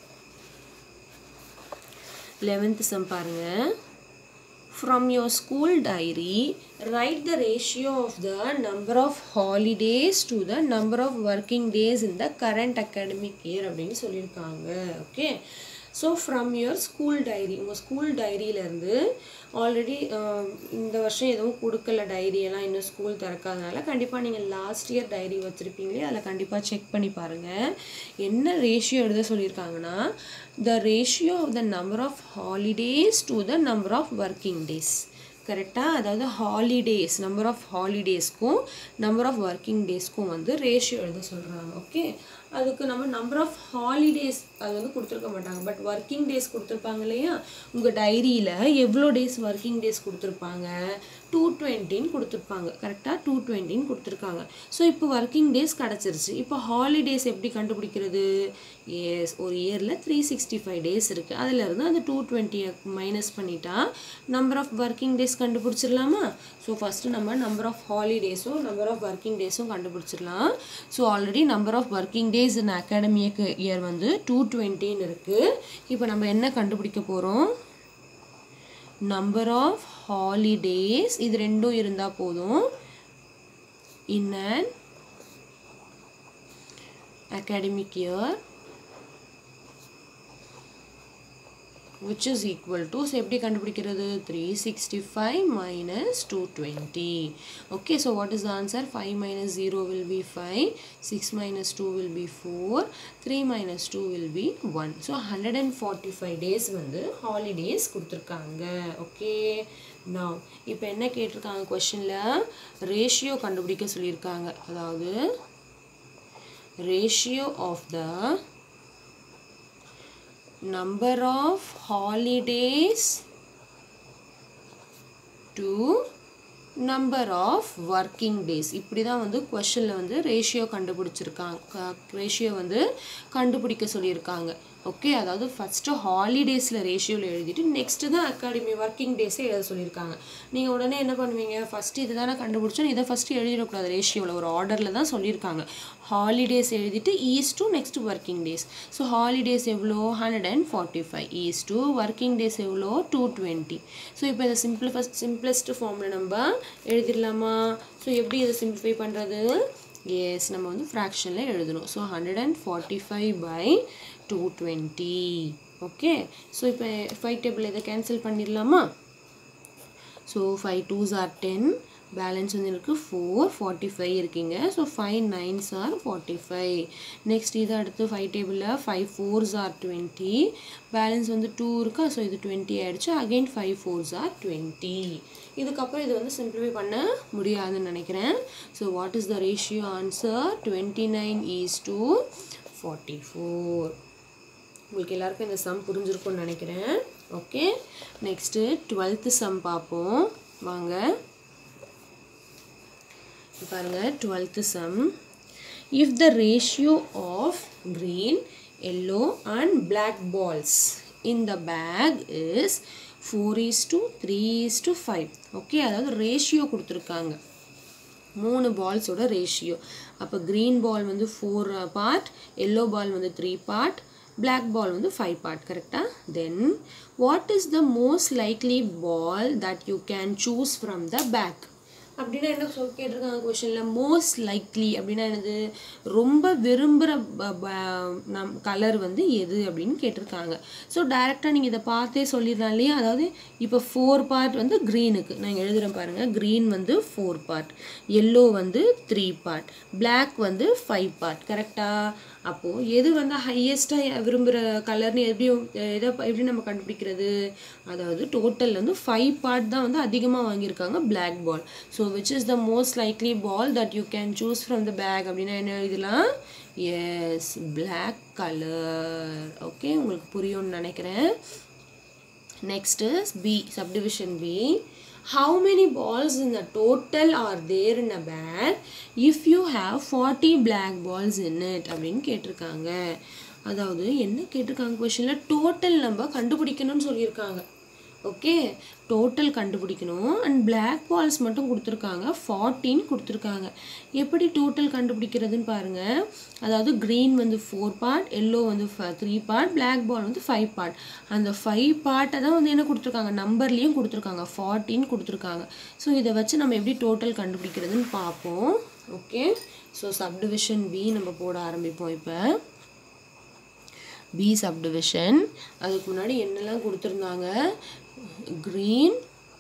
[SPEAKER 1] லெவன்த் சம் பாருங்க from your school diary write the ratio of the number of holidays to the number of working days in the current academic year அப்படின்னு சொல்லியிருக்காங்க okay so from your school diary உங்கள் school டைரியிலேருந்து already இந்த வருஷம் எதுவும் கொடுக்கல diary எல்லாம் இன்னும் ஸ்கூல் திறக்காதனால கண்டிப்பாக நீங்கள் லாஸ்ட் இயர் டைரி வச்சுருப்பீங்களே அதில் கண்டிப்பாக செக் பண்ணி பாருங்கள் என்ன ரேஷியோ எழுத சொல்லியிருக்காங்கன்னா த ratio of the number of holidays to the number of working days கரெக்டாக அதாவது holidays number of ஹாலிடேஸ்க்கும் number of working டேஸ்க்கும் வந்து ரேஷியோ எழுத சொல்கிறாங்க ஓகே அதுக்கு நம்ம நம்பர் ஆஃப் ஹாலிடேஸ் அது வந்து கொடுத்துருக்க மாட்டாங்க பட் ஒர்க்கிங் டேஸ் கொடுத்துருப்பாங்க இல்லையா உங்கள் டைரியில் எவ்வளோ டேஸ் ஒர்க்கிங் டேஸ் கொடுத்துருப்பாங்க டூ டுவெண்ட்டின்னு கொடுத்துருப்பாங்க கரெக்டாக டூ டுவெண்ட்டின்னு கொடுத்துருக்காங்க ஸோ இப்போ ஒர்க்கிங் டேஸ் கிடச்சிருச்சு இப்போ ஹாலிடேஸ் எப்படி கண்டுபிடிக்கிறது எஸ் ஒரு இயரில் த்ரீ சிக்ஸ்டி ஃபைவ் டேஸ் இருக்குது அதிலேருந்து அந்த டூ டுவெண்ட்டியை மைனஸ் பண்ணிட்டா நம்பர் ஆஃப் ஒர்க்கிங் டேஸ் கண்டுபிடிச்சிடலாமா ஸோ ஃபஸ்ட்டு நம்ம நம்பர் ஆஃப் ஹாலிடேஸும் நம்பர் ஆஃப் ஒர்க்கிங் டேஸும் கண்டுபிடிச்சிடலாம் so already number of working days in academic year வந்து டூ டுவெண்ட்டின்னு இருக்குது இப்போ நம்ம என்ன கண்டுபிடிக்க போகிறோம் நம்பர் ஆஃப் ஹாலிடேஸ் இது ரெண்டும் இருந்தால் போதும் in an academic year which is equal to so எப்படி கண்டுபிடிக்கிறது 365 minus 220 okay so what is the answer 5 minus 0 will be 5 6 minus 2 will be 4 3 minus 2 will be 1 so 145 days வந்து holidays கொடுத்துருக்காங்க okay now இப்போ என்ன கேட்டிருக்காங்க கொஷனில் ரேஷியோ கண்டுபிடிக்க சொல்லியிருக்காங்க அதாவது ratio of the number of holidays to number of working days இப்படி தான் வந்து கொஷனில் வந்து ரேஷியோ கண்டுபிடிச்சிருக்காங்க ரேஷியோ வந்து கண்டுபிடிக்க சொல்லியிருக்காங்க ஓகே அதாவது ஃபஸ்ட்டு ஹாலிடேஸில் ரேஷியோவில் எழுதிட்டு நெக்ஸ்ட்டு தான் அகாடமி ஒர்க்கிங் டேஸே எழுத சொல்லியிருக்காங்க நீங்கள் உடனே என்ன பண்ணுவீங்க ஃபஸ்ட்டு இது தானே கண்டுபிடிச்சோம் இதை ஃபஸ்ட்டு எழுதிடக்கூடாது ரேஷியோவில் ஒரு ஆர்டரில் தான் சொல்லியிருக்காங்க ஹாலிடேஸ் எழுதிட்டு is to next working days so holidays எவ்வளோ hundred and forty five is to working days எவ்வளோ டூ டுவெண்ட்டி ஸோ இப்போ இதை சிம்பிளிஃபஸ்ட் சிம்பிளஸ்ட் ஃபார்மில் நம்ம எழுதிடலாமா ஸோ எப்படி இதை சிம்பிளிஃபை பண்ணுறது எஸ் நம்ம வந்து ஃப்ராக்ஷனில் எழுதணும் so hundred and forty five by two twenty okay so இப்போ ஃபைவ் டேபிள் இதை கேன்சல் பண்ணிடலாமா so five twos are ten balance வந்து இருக்குது ஃபோர் ஃபார்ட்டி ஃபைவ் இருக்கீங்க so five nines are forty five next இது அடுத்து ஃபைவ் டேபிளில் five fours are twenty balance வந்து டூ இருக்கா ஸோ இது டுவெண்ட்டி ஆயிடுச்சு again five fours are twenty இதுக்கப்புறம் இது வந்து சிம்பிளிஃபை பண்ண முடியாதுன்னு நினைக்கிறேன் so what is the ratio answer twenty nine is to forty four உங்களுக்கு எல்லாருக்கும் இந்த சம் புரிஞ்சிருக்கும்னு நினைக்கிறேன் ஓகே நெக்ஸ்ட்டு டுவெல்த்து சம் பார்ப்போம் வாங்க பாருங்கள் twelfth sum if the ratio of green yellow and black balls in the bag is 4 is to 3 is to 5 okay அதாவது ratio கொடுத்துருக்காங்க மூணு பால்ஸோட ரேஷியோ அப்போ க்ரீன் பால் வந்து ஃபோர் பார்ட் எல்லோ பால் வந்து த்ரீ பார்ட் பிளாக் பால் வந்து ஃபைவ் பார்ட் கரெக்டாக then what is the most likely ball that you can choose from the bag அப்படின்னா என்ன சொல் கேட்டிருக்காங்க கொஷனில் மோஸ்ட் லைக்லி அப்படின்னா என்னது ரொம்ப விரும்புகிற நம் கலர் வந்து எது அப்படின்னு கேட்டிருக்காங்க ஸோ டைரெக்டாக நீங்கள் இதை பார்த்தே சொல்லிடலாம் இல்லையா அதாவது இப்போ ஃபோர் பார்ட் வந்து க்ரீனுக்கு நான் எழுதுகிறேன் பாருங்கள் க்ரீன் வந்து ஃபோர் பார்ட் எல்லோ வந்து த்ரீ பார்ட் பிளாக் வந்து ஃபைவ் பார்ட் கரெக்டாக அப்போது எது வந்து ஹையஸ்ட்டாக விரும்புகிற கலர்னு எப்படி எதை எப்படி நம்ம கண்டுபிடிக்கிறது அதாவது டோட்டல் வந்து ஃபைவ் பார்ட் தான் வந்து அதிகமாக வாங்கியிருக்காங்க black ball so which is the most likely ball that you can choose from the bag அப்படின்னா என்ன இதெல்லாம் எஸ் பிளாக் கலர் ஓகே உங்களுக்கு புரியும்னு நினைக்கிறேன் next is B subdivision B how many balls in the total are there in a bag if you have 40 black balls in it அப்படின்னு கேட்டிருக்காங்க அதாவது என்ன கேட்டிருக்காங்க கொஷனில் டோட்டல் நம்ம கண்டுபிடிக்கணும்னு சொல்லியிருக்காங்க ஓகே டோட்டல் கண்டுபிடிக்கணும் அண்ட் பிளாக் பால்ஸ் மட்டும் கொடுத்துருக்காங்க ஃபார்ட்டின் கொடுத்துருக்காங்க எப்படி டோட்டல் கண்டுபிடிக்கிறதுன்னு பாருங்கள் அதாவது க்ரீன் வந்து ஃபோர் பார்ட் எல்லோ வந்து த்ரீ பார்ட் பிளாக் பால் வந்து ஃபைவ் பார்ட் அந்த ஃபைவ் பார்ட்டை தான் வந்து என்ன கொடுத்துருக்காங்க நம்பர்லேயும் கொடுத்துருக்காங்க ஃபார்ட்டின் கொடுத்துருக்காங்க ஸோ இதை வச்சு நம்ம எப்படி டோட்டல் கண்டுபிடிக்கிறதுன்னு பார்ப்போம் ஓகே ஸோ சப்டிவிஷன் பி நம்ம போட ஆரம்பிப்போம் இப்போ பி சப்டிவிஷன் அதுக்கு முன்னாடி என்னெல்லாம் கொடுத்துருந்தாங்க green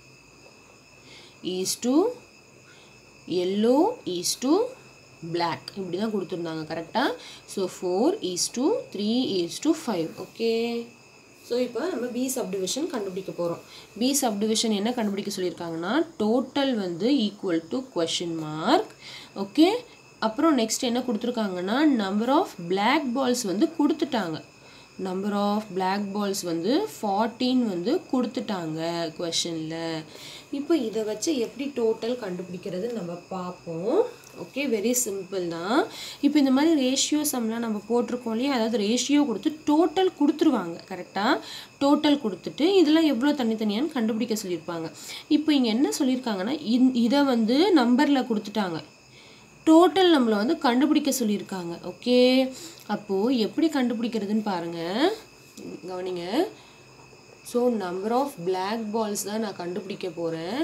[SPEAKER 1] is to yellow is to black இப்படி தான் கொடுத்துருந்தாங்க கரெக்டாக so four is to three is to five okay so இப்போ நம்ம பி சப்டிவிஷன் கண்டுபிடிக்க போகிறோம் பி சப்டிவிஷன் என்ன கண்டுபிடிக்க சொல்லியிருக்காங்கன்னா டோட்டல் வந்து equal to question mark okay அப்புறம் நெக்ஸ்ட் என்ன கொடுத்துருக்காங்கன்னா நம்பர் ஆஃப் பிளாக் பால்ஸ் வந்து கொடுத்துட்டாங்க நம்பர் ஆஃப் பிளாக் பால்ஸ் வந்து ஃபார்ட்டீன் வந்து கொடுத்துட்டாங்க கொஷனில் இப்போ இதை வச்சு எப்படி டோட்டல் கண்டுபிடிக்கிறது நம்ம பார்ப்போம் ஓகே வெரி சிம்பிள் தான் இப்போ இந்த மாதிரி ரேஷியோ சம்லாம் நம்ம போட்டிருக்கோம் இல்லையா அதாவது ரேஷியோ கொடுத்து டோட்டல் கொடுத்துருவாங்க கரெக்டாக டோட்டல் கொடுத்துட்டு இதெல்லாம் எவ்வளோ தனித்தனியான்னு கண்டுபிடிக்க சொல்லியிருப்பாங்க இப்போ இங்கே என்ன சொல்லியிருக்காங்கன்னா இதை வந்து நம்பரில் கொடுத்துட்டாங்க டோட்டல் நம்மளை வந்து கண்டுபிடிக்க சொல்லியிருக்காங்க ஓகே அப்போது எப்படி கண்டுபிடிக்கிறதுன்னு பாருங்கள் கவனிங்க so number of black balls தான் நான் கண்டுபிடிக்க போகிறேன்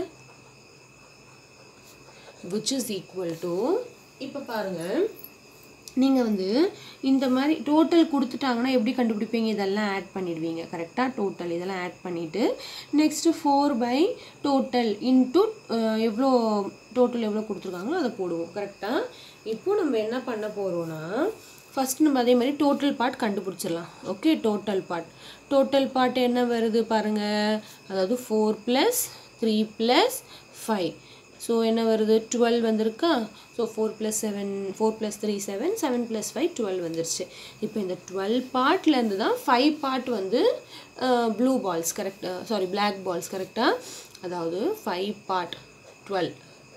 [SPEAKER 1] விச் இஸ் ஈக்குவல் டு இப்போ பாருங்கள் நீங்கள் வந்து இந்த மாதிரி டோட்டல் கொடுத்துட்டாங்கன்னா எப்படி கண்டுபிடிப்பீங்க இதெல்லாம் ஆட் பண்ணிடுவீங்க கரெக்டாக டோட்டல் இதெல்லாம் ஆட் பண்ணிவிட்டு next four by total into எவ்வளோ டோட்டல் எவ்வளோ கொடுத்துருக்காங்களோ அதை போடுவோம் கரெக்டாக இப்போது நம்ம என்ன பண்ண போகிறோன்னா ஃபஸ்ட் நம்ம அதே மாதிரி டோட்டல் பார்ட் கண்டுபிடிச்சிடலாம் okay total part total part என்ன வருது பாருங்கள் அதாவது four plus three plus five so என்ன வருது டுவெல் வந்திருக்கா so four plus seven four plus three seven seven plus five twelve வந்துருச்சு இப்போ இந்த டுவெல் பார்ட்லேருந்து தான் ஃபைவ் பார்ட் வந்து ப்ளூ பால்ஸ் கரெக்டாக சாரி பிளாக் பால்ஸ் கரெக்டாக அதாவது five part twelve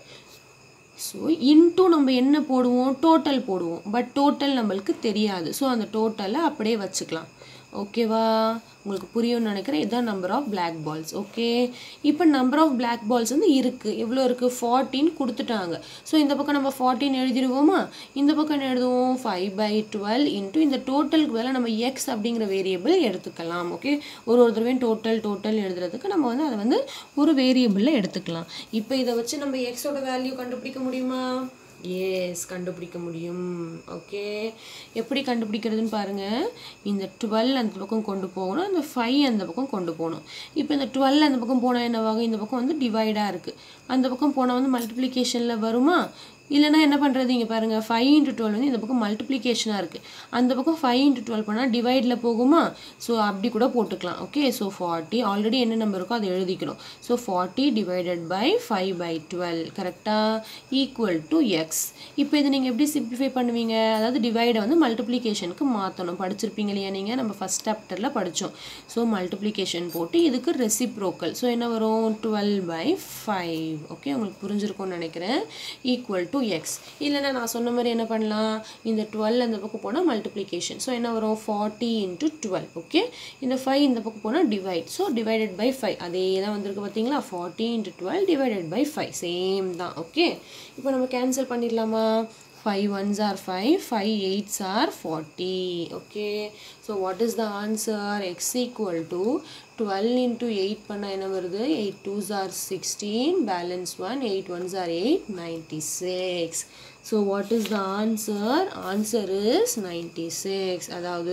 [SPEAKER 1] so into நம்ம என்ன போடுவோம் டோட்டல் போடுவோம் பட் டோட்டல் நம்மளுக்கு தெரியாது ஸோ அந்த டோட்டலை அப்படியே வச்சுக்கலாம் ஓகேவா உங்களுக்கு புரியும்னு நினைக்கிறேன் இதுதான் number of black balls okay இப்போ நம்பர் ஆஃப் பிளாக் பால்ஸ் வந்து இருக்குது எவ்வளோ இருக்குது ஃபார்ட்டின் கொடுத்துட்டாங்க ஸோ இந்த பக்கம் நம்ம ஃபார்ட்டின் எழுதிடுவோமா இந்த பக்கம் என்ன எழுதுவோம் ஃபைவ் பை டுவெல் இன்ட்டு இந்த டோட்டலுக்கு வேலை நம்ம எக்ஸ் அப்படிங்கிற வேரியபிள் எடுத்துக்கலாம் ஓகே ஒரு ஒரு தடவையும் டோட்டல் டோட்டல் எழுதுறதுக்கு நம்ம வந்து அதை வந்து ஒரு வேரியபிளில் எடுத்துக்கலாம் இப்போ இதை வச்சு நம்ம எக்ஸோட வேல்யூ கண்டுபிடிக்க முடியுமா எஸ் கண்டுபிடிக்க முடியும் ஓகே எப்படி கண்டுபிடிக்கிறதுன்னு பாருங்கள் இந்த டுவெல் அந்த பக்கம் கொண்டு போகணும் அந்த ஃபைவ் அந்த பக்கம் கொண்டு போகணும் இப்போ இந்த டுவெல் அந்த பக்கம் போனால் என்னவாகும் இந்த பக்கம் வந்து டிவைடாக இருக்குது அந்த பக்கம் போனால் வந்து மல்டிப்ளிகேஷனில் வருமா இல்லைனா என்ன பண்ணுறது இங்கே பாருங்கள் ஃபைவ் இன்ட்டு டுவெல் வந்து இந்த பக்கம் மல்டிப்ளிகேஷனாக இருக்குது அந்த பக்கம் ஃபைவ் இன்ட்டு டுவெல் பண்ணால் டிவைடில் போகுமா ஸோ அப்படி கூட போட்டுக்கலாம் ஓகே ஸோ ஃபார்ட்டி ஆல்ரெடி என்ன நம்பர் இருக்கோ அதை எழுதிக்கணும் so forty divided by five by twelve கரெக்டாக ஈக்குவல் டு எக்ஸ் இப்போ இதை நீங்கள் எப்படி சிம்பிளிஃபை பண்ணுவீங்க அதாவது டிவைடை வந்து மல்டிப்ளிகேஷனுக்கு மாற்றணும் படிச்சிருப்பீங்க இல்லையா நீங்கள் நம்ம ஃபஸ்ட் சாப்டரில் படித்தோம் ஸோ மல்டிப்ளிகேஷன் போட்டு இதுக்கு ரெசிப்ரோக்கல் ஸோ என்ன வரும் டுவெல் பை ஃபைவ் ஓகே உங்களுக்கு புரிஞ்சிருக்கும்னு நினைக்கிறேன் ஈக்குவல் டு எக்ஸ் இல்லைன்னா நான் சொன்ன மாதிரி என்ன பண்ணலாம் இந்த டுவெல் அந்த பக்கம் போனால் மல்டிப்ளிகேஷன் ஸோ என்ன வரும் ஃபார்ட்டி இன்ட்டு டுவெல் ஓகே இந்த ஃபைவ் இந்த பக்கம் போனால் divide so divided by five அதே தான் வந்திருக்கு பார்த்தீங்களா forty into twelve divided by five same தான் ஓகே இப்போ நம்ம கேன்சல் பண்ணிடலாமா five ones are five five eights are forty okay so what is the answer x equal to twelve into eight பண்ணால் என்ன வருது eight twos are sixteen balance one eight ones are eight ninety six so what is the answer answer is ninety six அதாவது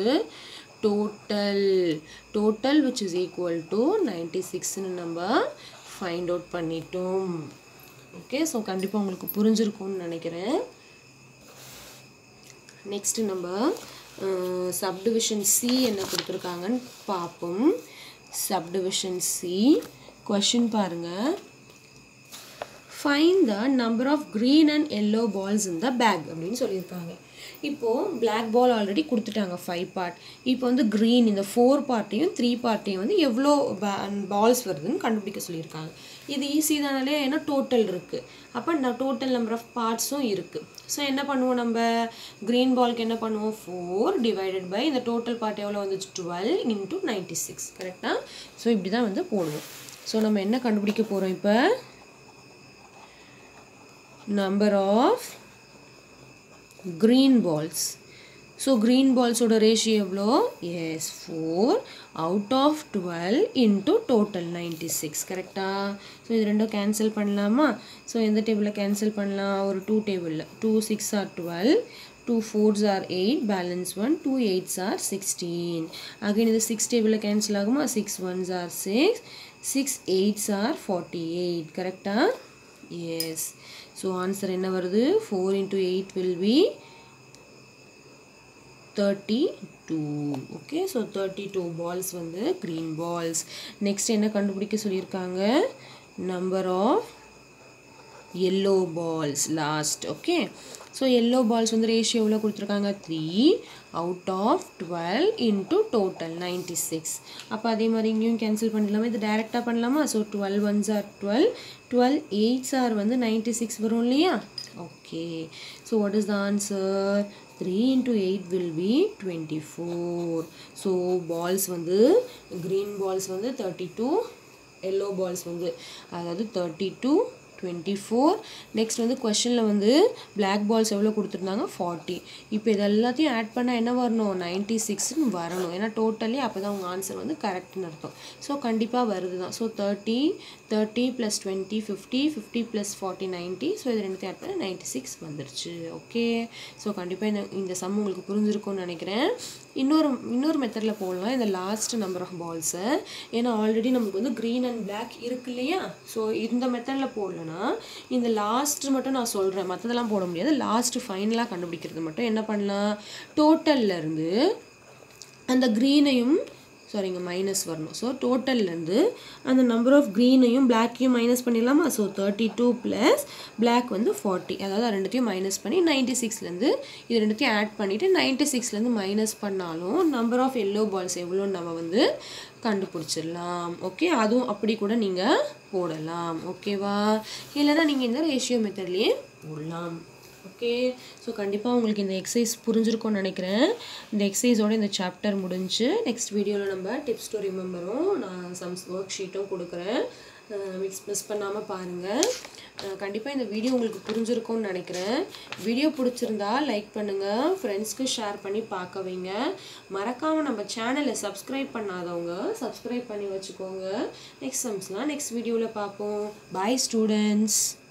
[SPEAKER 1] total total which is equal to ninety சிக்ஸ்னு நம்ம find out பண்ணிட்டோம் okay so கண்டிப்பாக உங்களுக்கு புரிஞ்சிருக்கும்னு நினைக்கிறேன் next நம்ம subdivision C என்ன கொடுத்துருக்காங்கன்னு பார்ப்போம் சப்டிவிஷன் சி கொஷின் பாருங்கள் find the number of green and yellow balls in the bag அப்படின்னு சொல்லியிருக்காங்க இப்போது பிளாக் பால் ஆல்ரெடி கொடுத்துட்டாங்க ஃபைவ் பார்ட் இப்போ வந்து க்ரீன் இந்த ஃபோர் பார்ட்டையும் த்ரீ பார்ட்டையும் வந்து எவ்வளோ பால்ஸ் வருதுன்னு கண்டுபிடிக்க சொல்லியிருக்காங்க இது ஈஸி தானாலே ஏன்னா டோட்டல் இருக்குது அப்போ நான் டோட்டல் நம்பர் ஆஃப் பார்ட்ஸும் இருக்குது ஸோ என்ன பண்ணுவோம் நம்ம க்ரீன் பால்க்கு என்ன பண்ணுவோம் ஃபோர் டிவைடட் பை இந்த டோட்டல் பார்ட் எவ்வளோ வந்துச்சு டுவெல் இன்ட்டு நைன்ட்டி சிக்ஸ் கரெக்டாக ஸோ இப்படி தான் வந்து போடுவோம் ஸோ நம்ம என்ன கண்டுபிடிக்க போகிறோம் இப்போ number of green balls so green பால்ஸோட ரேஷியோ எவ்வளோ yes four out of twelve into total ninety six கரெக்டாக ஸோ இது ரெண்டும் கேன்சல் பண்ணலாமா ஸோ எந்த டேபிளில் கேன்சல் பண்ணலாம் ஒரு டூ டேபிளில் two six are twelve two fours are eight balance one two eights are sixteen again இது சிக்ஸ் டேபிளில் கேன்சல் ஆகுமா six ones are six six eights are forty eight கரெக்டாக எஸ் ஸோ ஆன்சர் என்ன வருது four into eight will be thirty two okay so thirty two balls வந்து green balls next என்ன கண்டுபிடிக்க சொல்லியிருக்காங்க number of yellow balls last okay so yellow balls வந்து ratio எவ்வளோ கொடுத்துருக்காங்க three out of twelve into total ninety six அப்போ அதே மாதிரி இங்கேயும் கேன்சல் பண்ணிடலாமா இது டேரெக்டாக பண்ணலாமா so twelve ones are twelve twelve eights are வந்து நைன்டி சிக்ஸ் வரும் இல்லையா okay so what is the answer three into eight will be twenty four so balls வந்து க்ரீன் பால்ஸ் வந்து தேர்ட்டி டூ எல்லோ பால்ஸ் வந்து அதாவது thirty two twenty four next வந்து கொஷனில் வந்து பிளாக் பால்ஸ் எவ்வளோ கொடுத்துருந்தாங்க ஃபார்ட்டி இப்போ இது எல்லாத்தையும் ஆட் பண்ணால் என்ன வரணும் நைன்ட்டி சிக்ஸ்னு வரணும் ஏன்னா டோட்டலி அப்போ தான் உங்கள் ஆன்சர் வந்து கரெக்ட்னு அர்த்தம் ஸோ கண்டிப்பாக வருது தான் so thirty thirty plus twenty fifty fifty plus forty ninety so இது ரெண்டுத்தையும் ஆட் பண்ணால் நைன்ட்டி சிக்ஸ் வந்துருச்சு ஓகே ஸோ கண்டிப்பாக இந்த இந்த சம் உங்களுக்கு புரிஞ்சிருக்கும்னு நினைக்கிறேன் இன்னொரு இன்னொரு மெத்தடில் போடலாம் இந்த லாஸ்ட் நம்பர் ஆஃப் பால்ஸை ஏன்னா ஆல்ரெடி நமக்கு வந்து க்ரீன் அண்ட் பிளாக் இருக்கு இல்லையா ஸோ இந்த மெத்தடில் போடலன்னா இந்த லாஸ்ட் மட்டும் நான் சொல்கிறேன் மற்றதெல்லாம் போட முடியாது லாஸ்ட் ஃபைனலாக கண்டுபிடிக்கிறது மட்டும் என்ன பண்ணலாம் டோட்டல்ல இருந்து அந்த க்ரீனையும் சாரி இங்கே மைனஸ் வரணும் ஸோ டோட்டல்லேருந்து அந்த நம்பர் ஆஃப் க்ரீனையும் பிளாக்கையும் மைனஸ் பண்ணிடலாமா so thirty two plus black வந்து ஃபார்ட்டி அதாவது ரெண்டுத்தையும் மைனஸ் பண்ணி நைன்ட்டி சிக்ஸ்லேருந்து இது ரெண்டுத்தையும் ஆட் பண்ணிவிட்டு நைன்ட்டி சிக்ஸ்லேருந்து மைனஸ் பண்ணாலும் நம்பர் ஆஃப் எல்லோ பால்ஸ் எவ்வளோன்னு நம்ம வந்து கண்டுபிடிச்சிடலாம் ஓகே அதுவும் அப்படி கூட நீங்கள் போடலாம் ஓகேவா இல்லைன்னா நீங்கள் இந்த ரேஷியோ மெத்தட்லேயே போடலாம் ஓகே ஸோ கண்டிப்பாக உங்களுக்கு இந்த எக்ஸசைஸ் புரிஞ்சிருக்கும்னு நினைக்கிறேன் இந்த எக்ஸசைஸோட இந்த சாப்டர் முடிஞ்சு நெக்ஸ்ட் வீடியோவில் நம்ம டிப்ஸ் டு ரிமெம்பரும் நான் சம்ஸ் ஒர்க் ஷீட்டும் கொடுக்குறேன் மிக்ஸ் மிஸ் பண்ணாமல் பாருங்கள் கண்டிப்பாக இந்த வீடியோ உங்களுக்கு புரிஞ்சிருக்கும்னு நினைக்கிறேன் வீடியோ பிடிச்சிருந்தா லைக் பண்ணுங்கள் ஃப்ரெண்ட்ஸ்க்கு ஷேர் பண்ணி பார்க்க வைங்க மறக்காமல் நம்ம சேனலை சப்ஸ்கிரைப் பண்ணாதவங்க சப்ஸ்கிரைப் பண்ணி வச்சுக்கோங்க நெக்ஸ்ட் சம்ஸ்லாம் நெக்ஸ்ட் வீடியோவில் பார்ப்போம் பாய் ஸ்டூடெண்ட்ஸ்